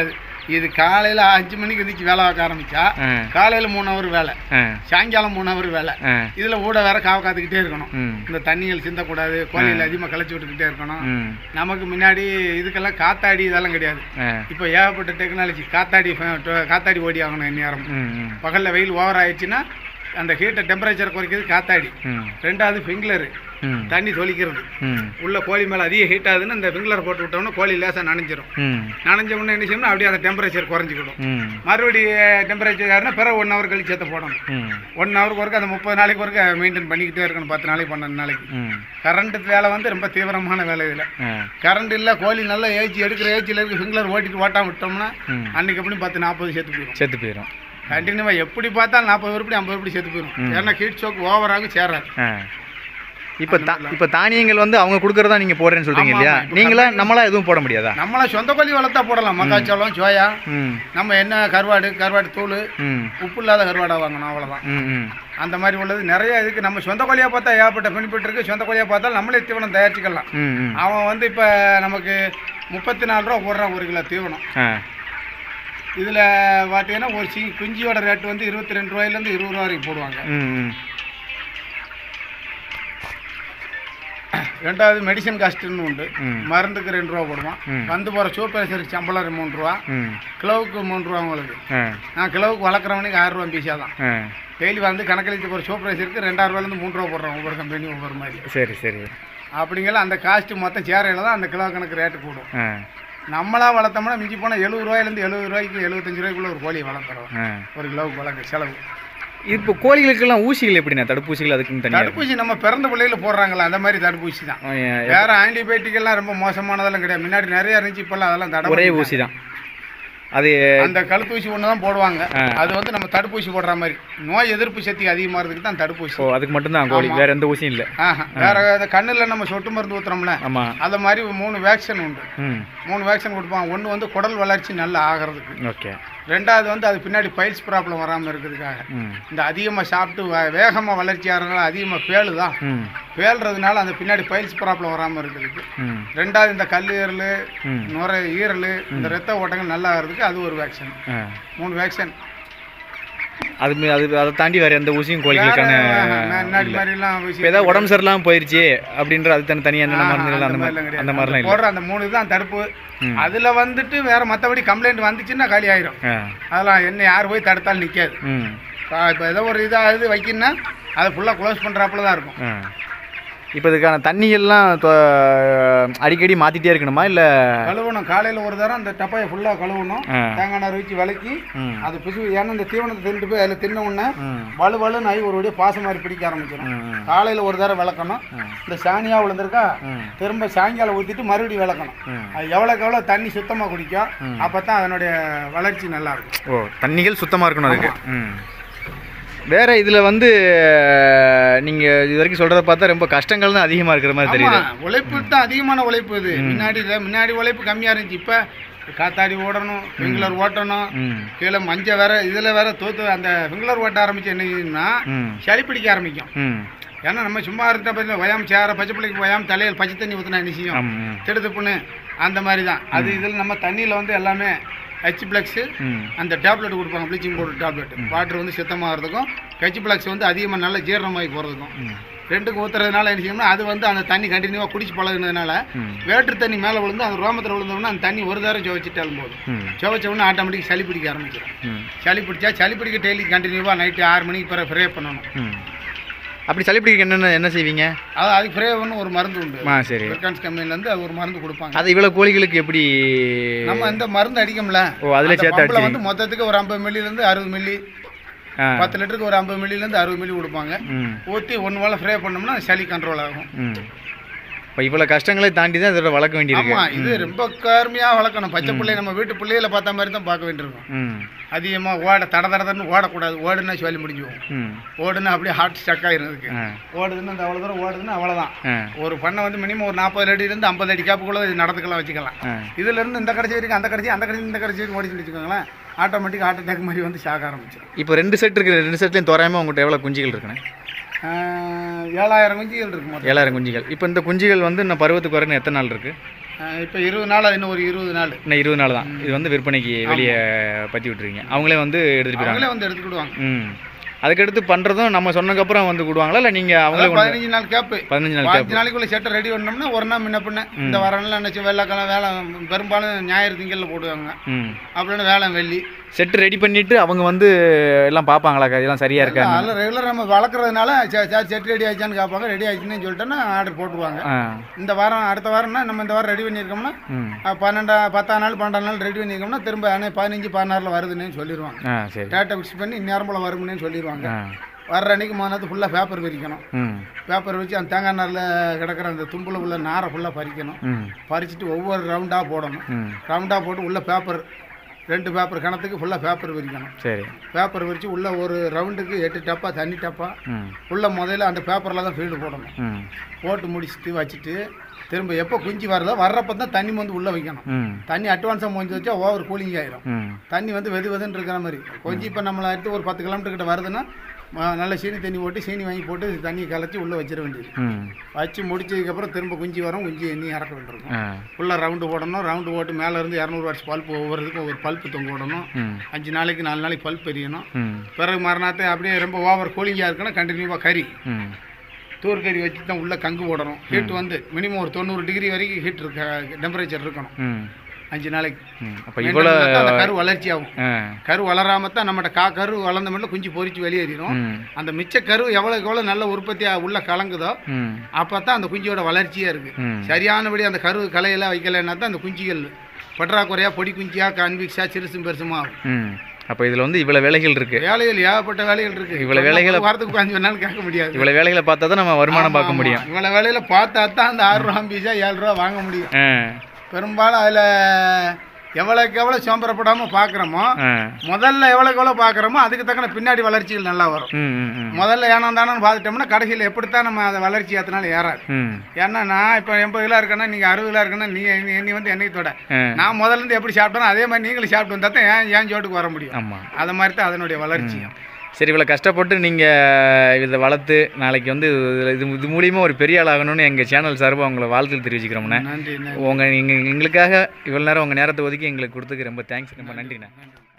இது காலையில் அஞ்சு மணிக்கு எந்திரிச்சு வேலை பார்க்க ஆரம்பிச்சா ஆ காலையில் மூணு ஹவர் வேலை ஆ சாயங்காலம் மூணு ஹவர் வேலை ஆ இதில் ஊட வேற காவ காத்துக்கிட்டே இருக்கணும் ம் இந்த தண்ணிகள் சிந்தக்கூடாது கோழியில் அதிகமாக களைச்சி விட்டுக்கிட்டே இருக்கணும் ம் நமக்கு முன்னாடி இதுக்கெல்லாம் காத்தாடி இதெல்லாம் கிடையாது ஆ இப்போ ஏகப்பட்ட டெக்னாலஜி காத்தாடி ஃப- காத்தாடி ஓடி ஆகணும் எந்நேரம் ம் ம் பகலில் வெயில் ஓவர் ஆயிடுச்சுன்னா அந்த ஹீட்டை டெம்பரேச்சர் குறைக்கிறது காத்தாடி ம் ரெண்டாவது ஃபிங்லரு ம் தண்ணி தொளிக்கிறது ம் உள்ள கோழி மேலே அதிக ஹீட் ஆகுதுன்னு அந்த ஃபிங்லர் போட்டு விட்டோம்னா கோழி லேசாக நனைஞ்சிரும் ம் நனைஞ்ச உடனே என்ன செய்யணும்னா அப்படியே அந்த டெம்பரேச்சர் குறைஞ்சிக்கிடும் ம் மறுபடியும் டெம்பரேச்சர் யாருன்னா பிறகு ஒன் ஹவர் கழிச்சு சேர்த்து போடணும் ம் ஒன் ஹவருக்கு ஒருக்க அந்த முப்பது நாளைக்கு ஒருக்க மெயின்டைன் பண்ணிக்கிட்டே இருக்கணும் பத்து நாளைக்கு பன்னெண்டு நாளைக்கு ம் கரண்ட் வேலை வந்து ரொம்ப தீவிரமான வேலை இதில் ஆ கரண்ட் இல்லை கோழி நல்லா ஏச்சி எடுக்கிற ஏச்சியில் இருக்க ஃபிங்லர் ஓட்டிட்டு ஓட்டாம விட்டோம்னா ம் அன்னைக்கு எப்படி பத்து நாற்பது சேர்த்து போயிடும் செத்து போயிடும் கண்டினியூவாக எப்படி பார்த்தாலும் நாற்பது உருப்படி ஐம்பது உருப்படி சேர்த்து போயிடும் ஏன்னா ஹீட் ஸ்ட்ரோக் ஓவராக சேராது ஆ இப்போ தா இப்போ தானியங்கள் வந்து அவங்க கொடுக்குறதா நீங்கள் போடுறேன்னு சொல்றீங்க ஆமா, இல்லையா ஆமா. இப்ப நீங்களா நம்மளா எதுவும் போட முடியாதா நம்மள சொந்த கோழி வளர்த்தா போடலாம் மக்காச்சோளம் சோயா ம் நம்ம என்ன கருவாடு கருவாடு தூள் ம் உப்பு இல்லாத கருவாடை வாங்கணும் அவ்வளோதான் ம் ம் அந்த மாதிரி உள்ளது நிறைய இதுக்கு நம்ம சொந்த கோழியாக பார்த்தா ஏகப்பட்ட பெனிஃபிட் இருக்குது சொந்த கோழியாக பார்த்தா நம்மளே தீவனம் தயாரிச்சுக்கலாம் ம் ம் அவன் வந்து இப்போ நமக்கு முப்பத்தி நாலு ரூபா போடுறான் ஒரு கிலோ தீவனம் ஆ இதில் பார்த்தீங்கன்னா ஒரு சி குஞ்சியோட ரேட் வந்து இருபத்தி ரெண்டு ரூபாயிலேருந்து இருபது ரூபா வரைக்கும் போடுவாங்க ம் ம் ரெண்டாவது மெடிசன் காஸ்ட்டுன்னு உண்டு ம். மருந்துக்கு ரெண்டு ரூபா போடுவான் ம். வந்து போகிற சூப்பர்வைசருக்கு சம்பளம் மூணு ரூபா ம் கிலோவுக்கு மூணு ரூபா உங்களுக்கு ஆ நான் கிலோவுக்கு வளர்க்குறவனுக்கு ஆயிரம் ரூபா பீஸாக தான் ஆ டெய்லி வந்து கணக்கெழுத்து போகிற சூப்பர்வைசருக்கு ரெண்டாயிரம் ரூபாயிலேருந்து மூணு ரூபா போடுறோம் ஒவ்வொரு கம்பெனி ஒவ்வொரு மாதிரி சரி சரி அப்படிங்கல அந்த காஸ்ட்டு மொத்தம் சேரையில் தான் அந்த கிலோ கணக்கு ரேட்டு கூடும் ஆ நம்மளா வளர்த்தோம்னா மிஞ்சி போனால் எழுபது ரூபாயிலேருந்து எழுபது ரூபாய்க்கு எழுபத்தஞ்சு ரூபாய்க்குள்ள ஒரு கோழியை வளர்க்குறோம் ஆ ஒரு கிலோவுக்கு வளர்க்க செலவு இப்போ கோழிகளுக்கெல்லாம் ஊசிகள் எப்படிண்ணா தடுப்பூசிகள் அதுக்குன்னு தனியாக இருக்கும் தடுப்பூசி நம்ம பிறந்த பிள்ளையில போடுறாங்களா அந்த மாதிரி தடுப்பூசி தான் ஆ, ஏ- வேற ஆன்டிபயோட்டிக் எல்லாம் ரொம்ப மோசமானதெல்லாம் கிடையாது முன்னாடி நிறைய இருந்துச்சு இப்பெல்லாம் அதெல்லாம் தடை ஒரே பண்ணிட்டாங்க. ஊசி தான் அது அந்த கழுத்தூசி ஒன்று தான் போடுவாங்க ஆ. அது வந்து நம்ம தடுப்பூசி போடுற மாதிரி நோய் எதிர்ப்பு சக்தி அதிகமாகிறதுக்கு தான் தடுப்பூசி ஓ அதுக்கு மட்டும்தான் கோழி வேற எந்த ஊசியும் இல்லை ஆஹா வேற இந்த கண்ணில் நம்ம சொட்டு மருந்து ஊத்துறோம்ல ஆமாம் அது மாதிரி மூணு வேக்சின் உண்டு ம் மூணு வேக்சின் கொடுப்பாங்க ஒன்று வந்து குடல் வளர்ச்சி நல்லா ஆகிறதுக்கு ஓகே ரெண்டாவது வந்து அது பின்னாடி பைல்ஸ் ப்ராப்ளம் வராமல் இருக்கிறதுக்காக ம் இந்த அதிகமாக சாப்பிட்டு வ- வேகமா வளர்ச்சி ஆகிறதுனால அதிகமாக பேளு தான் ம் பேல்றதுனால அந்த பின்னாடி பைல்ஸ் ப்ராப்ளம் வராமல் இருக்கிறதுக்கு ம் ரெண்டாவது இந்த கல்லீரல் ம் நுரை ஈரல் இந்த ரத்த ஓட்டங்கள் நல்லா ஆகிறதுக்கு அது ஒரு வேக்சின் ஆ மூணு வேக்சின் அது மி- அது அதை தாண்டி வேற எந்த ஊசியும் கோழிகளுக்கான முன்னாடி மாதிரிலாம் இப்போ ஏதாவது உடம்பு சரியில்லாமல் போயிருச்சு அப்படின்ற அது தனி தனியாக என்னென்ன மருந்துகள் அந்த மாதிரிலாம் மாதிரி கிடையாது. அந்த மாதிரிலாம் இல்லை போடுற அந்த மூணு தான் தடுப்பு ம். அதுல வந்துட்டு வேற மத்தபடி கம்ப்ளைண்ட் வந்துச்சுன்னா காலி ஆயிரும் ஆ அதெல்லாம் என்ன யார் போய் தடுத்தாலும் நிக்காது ம் இப்போ ஏதோ ஒரு இதாக இது வைக்கணும்னா அதை ஃபுல்லாக க்ளோஸ் பண்ணுறாப்புல தான் இருக்கும் ஆ இப்போ இதுக்கான தண்ணிகள்லாம் தொ- அடிக்கடி மாற்றிட்டே இருக்கணுமா இல்லை கழுவணும் காலையில் ஒரு தரம் அந்த டப்பாயை ஃபுல்லாக கழுவணும் ஆ தேங்காய் நார் வச்சு விளக்கி ம் அது பிசு ஏன்னா இந்த தீவனத்தை தின்னுட்டு போய் அதில் தின்ன உடனே ம் வலு வலுன்னு ஆகி ஒரு வழியாக பாசம் மாதிரி பிடிக்க ஆரம்பிச்சிடும் ம் ம் காலையில் ஒரு தரம் விளக்கணும் ம். இந்த சாணியா விழுந்திருக்கா ம் திரும்ப சாயங்காலம் ஊற்றிட்டு மறுபடியும் விளக்கணும் ம் அது எவ்வளோக்கு எவ்வளோ தண்ணி சுத்தமாக குடிக்கும் ம். அப்போ தான் அதனுடைய வளர்ச்சி நல்லா இருக்கும் ஓ தண்ணிகள் சுத்தமாக இருக்கணும் அதுக்கு ம் வேற இதில் வந்து நீங்கள் இது வரைக்கும் சொல்கிறத பார்த்தா ரொம்ப கஷ்டங்கள் தான் அதிகமாக இருக்கிற மாதிரி தெரியுது ஆமா, உழைப்பு தான் அதிகமான உழைப்பு இது முன்னாடி இல்ல, முன்னாடி உழைப்பு கம்மியாக இருந்துச்சு இப்போ காத்தாடி ஓடணும் விங்குலர் ஓட்டணும் ம் கீழே மஞ்சள் வேற இதில் வேற தோத்து அந்த விங்குலர் ஓட்ட ஆரம்பிச்சு என்ன செய்யுதுன்னா ம் சளி பிடிக்க ஆரம்பிக்கும் ம் ஏன்னா நம்ம சும்மா இருக்க பட்சத்தில் வயாம் சேர பச்சை பிள்ளைக்கு வயாம் தலையில் பச்சை தண்ணி ஊற்றினா என்ன செய்யும் ஆம், ம் திடுதுப்புன்னு அந்த மாதிரி தான் அது இதில் நம்ம தண்ணியில் வந்து எல்லாமே ஹெச் பிளக்ஸு ம் அந்த டேப்லெட் கொடுப்பாங்க ப்ளீச்சிங் பவுடர் டேப்லெட் வாட்டர் வந்து சுத்தமாகிறதுக்கும் ஹெச் பிளக்ஸ் வந்து அதிகமாக நல்ல ஜீரணமாகி போகிறதுக்கும் ம் ரெண்டுக்கும் ஊற்றுறதுனால என்ன செய்யணும்னா அது வந்து அந்த தண்ணி கண்டினியூவாக குடிச்சு பழகுனதுனால ம் வேற்று தண்ணி மேலே விழுந்து அந்த ரோமத்தில் விழுந்தோம்னா அந்த தண்ணி ஒரு தடவை சுவைச்சிட்டாலும் போதும் ம் சுவைச்ச உடனே ஆட்டோமேட்டிக் சளி பிடிக்க ஆரம்பிச்சிடும் ம் சளி பிடிச்சா சளி பிடிக்க டெய்லி கண்டினியூவாக நைட்டு ஆறு மணிக்கு பிறகு ஃப்ரே பண்ணணும் ம் அப்படி சளி பிடிக்க என்னென்ன என்ன செய்வீங்க அது அதுக்கு ஃப்ரே பண்ண ஒரு மருந்து உண்டு ஆ சரி பெர்கான்ஸ் கம்பெனிலேருந்து அது ஒரு மருந்து கொடுப்பாங்க அது இவ்வளோ கோழிகளுக்கு எப்படி நம்ம இந்த மருந்து அடிக்கும்ல ஓ அதில் அந்த சேர்த்து பம்புல அடிச்சு வந்து மொத்தத்துக்கு ஒரு ஐம்பது மில்லிலேருந்து அறுபது மில்லி ஆ பத்து லிட்டருக்கு ஒரு ஐம்பது மில்லிலேருந்து அறுபது மில்லி கொடுப்பாங்க ம் ஊற்றி ஒன்று வேலை ஃப்ரே பண்ணோம்னா சளி கண்ட்ரோல் ஆகும் ம் இப்போ இவ்வளோ கஷ்டங்களை தாண்டி தான் இதோட வளர்க்க வேண்டியிருக்கு ஆமா இது ரொம்ப கருமையாக வளர்க்கணும் பச்சை பிள்ளை நம்ம வீட்டு பிள்ளைகளை பார்த்த மாதிரி தான் பார்க்க வேண்டியிருக்கும் ம் அதிகமாக ஓட தட தடன்னு ஓடக்கூடாது ஓடுனா சொல்லி முடிஞ்சு போகும் ம் ஓடுனா அப்படியே ஹார்ட் ஸ்டக் ஆயிரும் அதுக்கு ஆ ஓடுதுன்னு அந்த அவ்வளோ தூரம் ஓடுதுன்னு அவ்வளோதான் ஆ ஒரு பண்ணை வந்து மினிமம் ஒரு நாற்பது அடியிலேருந்து ஐம்பது அடி கேப்புக்குள்ள இது நடந்துக்கலாம் வச்சுக்கலாம் ஆ இதுல இருந்து இந்த கடைசி வரைக்கும் அந்த கடைசி அந்த கடைசி இந்த கடைசி வரைக்கும் ஓடிச்சுன்னு வச்சுக்கோங்களேன் ஆட்டோமேட்டிக் ஹார்ட் அட்டாக் மாதிரி வந்து ஷாக் ஆரம்பிச்சிடும் இப்போ ரெண்டு செட் இருக்குது ரெண்டு செட்லையும் தோராயமாக உங்கள்கிட்ட எவ்வளோ குஞ்சுகள் இருக்குண்ணே ஆஹ் ஏழாயிரம் குஞ்சுகள் இருக்கு மொத்தம் ஏழாயிரம் குஞ்சுகள் இப்போ இந்த குஞ்சுகள் வந்து இன்னும் பருவத்துக்கு வரணும் எத்தனை நாள் இருக்குது இப்போ இருபது நாள் இன்னும் ஒரு இருபது நாள் இன்னும் இருபது நாள் தான் இது வந்து விற்பனைக்கு வெளியே பற்றி விட்டுருக்கீங்க அவங்களே வந்து எடுத்துகிட்டு போயிடுவாங்க அவங்களே வந்து எடுத்துக்கிடுவாங்க ம் அதுக்கடுத்து பண்ணுறதும் நம்ம சொன்னதுக்கப்புறம் வந்து கூடுவாங்களா இல்லை நீங்கள் அவங்களே அதான் கொண்டு- பதினஞ்சு நாள் கேப்பு பதினஞ்சு நாள் பாஞ்சு நாளைக்குள்ள செட்டை ரெடி பண்ணோம்னா ஒரு நாள் முன்ன பின்ன இந்த வாரம்லாம் நினச்சி வெள்ளைக்கிழமை வேலை பெரும்பாலும் ஞாயிறு திங்களில் போடுவாங்க ம் அப்படின்னு வேலை வெள்ளி செட்டு ரெடி பண்ணிட்டு அவங்க வந்து எல்லாம் பார்ப்பாங்களா இதெல்லாம் சரியாக இருக்கா அதில் ரெகுலர் நம்ம வளர்க்குறதுனால செட் ரெடி ஆயிடுச்சான்னு கேட்பாங்க ரெடி ஆயிடுச்சுன்னு சொல்லிட்டோன்னா ஆர்டர் போட்டுருவாங்க ஆ இந்த வாரம் அடுத்த வாரம்னா நம்ம இந்த வாரம் ரெடி பண்ணியிருக்கோம்னா ம் அஹ், பன்னெண்டா பத்தாம் நாள் பன்னெண்டாம் நாள் ரெடி பண்ணியிருக்கோம்னா திரும்ப அன்னை பதினஞ்சு பதினாறில் வருதுன்னு சொல்லிடுவாங்க ஆ சரி டேட்டா ஃபிக்ஸ் பண்ணி இந்நேரம் போல் வருமுன்னு சொல்லிடுவாங்க ஆ வர்ற அன்னைக்கு முதல்ல ஃபுல்லாக பேப்பர் விரிக்கணும் ம் பேப்பர் வச்சு அந்த தேங்காய் நாரில் கிடக்கிற அந்த தும்பில் உள்ள நாரை ஃபுல்லாக பறிக்கணும் ம் பறிச்சுட்டு ஒவ்வொரு ரவுண்டாக போடணும் ம் ரவுண்டாக போட்டு உள்ள பேப்பர் ரெண்டு பேப்பர் கணத்துக்கு ஃபுல்லாக பேப்பர் விரிக்கணும் சரி பேப்பர் விரித்து உள்ள ஒரு ரவுண்டுக்கு எட்டு டப்பா தண்ணி டப்பா ம் உள்ள முதல்ல அந்த பேப்பரில் தான் ஃபீல்டு போடணும் ம் போட்டு முடிச்சுட்டு வச்சுட்டு திரும்ப எப்போ குஞ்சு வருதோ வர்றப்ப தான் தண்ணி வந்து உள்ளே வைக்கணும் ம் தண்ணி அட்வான்ஸாக முடிஞ்சு வச்சா ஓவர் கூலிங் ஆயிரும் ம் தண்ணி வந்து வெது வெதுன்னு இருக்கிற மாதிரி கொஞ்சம் இப்போ நம்மளை அடுத்து ஒரு பத்து கிலோமீட்டர் கிட்ட வருதுன்னா ம- நல்ல சீனி தண்ணி போட்டு சீனி வாங்கி போட்டு தண்ணி கலைச்சி உள்ளே வச்சிட வேண்டியது ம் வச்சு முடிச்சதுக்கப்புறம் திரும்ப குஞ்சு வரும் குஞ்சு எண்ணி இறக்க வேண்டியிருக்கும் ஆ ஃபுல்லாக ரவுண்டு போடணும் ரவுண்டு போட்டு மேலே இருந்து இரநூறு வாட்ஸ் பல்ப் ஒவ்வொரு இதுக்கும் ஒவ்வொரு பல்ப்பு தொங்க விடணும் ம் அஞ்சு நாளைக்கு நாலு நாளைக்கு பல்ப் எரியணும் ம் பிறகு மறுநாள் அப்படியே ரொம்ப ஓவர் கூலிங்காக இருக்குன்னா கண்டினியூவாக கறி ம் தூர் கறி வச்சு தான் உள்ளே கங்கு போடணும் ஹீட் வந்து மினிமம் ஒரு தொண்ணூறு டிகிரி வரைக்கும் ஹீட் இருக்க டெம்பரேச்சர் இருக்கணும் ம் அஞ்சு நாளைக்கு ம் அப்போ இவ்வளோ Maintain பண்ணா தான் அந்த கரு வளர்ச்சி ஆகும் ஆ கரு வளராம தான் நம்மகிட்ட கா கரு வளர்ந்த மட்டும் குஞ்சு பொரிச்சு வெளியேறிடும் ம் அந்த மிச்ச கரு எவ்வளோக்கு எவ்வளோ நல்ல உற்பத்தியாக உள்ள கலங்குதோ ம் அப்போ தான் அந்த குஞ்சியோட வளர்ச்சியே இருக்குது ம் சரியானபடி அந்த கரு கலையெல்லாம் வைக்கலைன்னா தான் அந்த குஞ்சுகள் பற்றாக்குறையா பொடி குஞ்சியா கன்விக்ஸா சிறுசும் பெருசுமா ஆகும் ம் அப்போ இதில் வந்து இவ்வளோ வேலைகள் இருக்குது வேலைகள் ஏகப்பட்ட வேலைகள் இருக்கு இவ்வளவு வேலைகளை- ஒரு வாரத்துக்கு அஞ்சு வேணாலும் கேட்க முடியாது இவ்வளோ வேலைகளை பார்த்தா தான் நம்ம வருமானம் பார்க்க ஆமா, முடியும் ஆமா. இவ்வளவு வேலையில பார்த்தா தான் அந்த ஆறு ரூபா பீஸா ஏழு ரூபா வாங்க முடியும் ஆ பெரும்பாலும் அதுல எவ்வளோக்கு எவ்வளோ சோம்பரப்படாம பார்க்குறோமோ ஆ முதல்ல எவ்வளோக்கு எவ்வளோ பார்க்குறோமோ அதுக்கு தக்கன பின்னாடி வளர்ச்சிகள் நல்லா வரும் ம் ம் ம் முதல்ல ஏனாம் தானு பார்த்துட்டோம்னா கடைசியில் எப்படித்தான் நம்ம அதை வளர்ச்சி ஏற்றினாலும் ஏறாது ம் ஏன்னா நான் இப்போ எண்பது கிலோ இருக்கேன்னா நீங்கள் அறுபது கிலோ இருக்கேன்னா நீ நீ- நீ வந்து என்னைக்கு தொட ஆ நான் முதல்ல இருந்து எப்படி சாப்பிட்டோனோ அதே மாதிரி நீங்களும் சாப்பிட்டு வந்தால் தான் ஏன் ஏன் ஜோட்டுக்கு வர முடியும் ஆமாம் அது மாதிரி தான் அதனுடைய வளர்ச்சி சரி இவ்வளோ கஷ்டப்பட்டு நீங்கள் இதை வளர்த்து நாளைக்கு வந்து இதுல இது இது மூலியமாக ஒரு பெரிய ஆள் ஆகணும்னு எங்கள் சேனல் சார்பாக உங்களை வாழ்த்துக்கள் தெரிவிச்சுக்கிறோம்ண்ணே நன்றி நன்றி உங்கள் நீங்கள் எங்களுக்காக இவ்வளோ நேரம் உங்கள் நேரத்தை ஒதுக்கி எங்களுக்கு கொடுத்துக்கு ரொம்ப தேங்க்ஸ் ரொம்ப நன்றிண்ணே நன்றி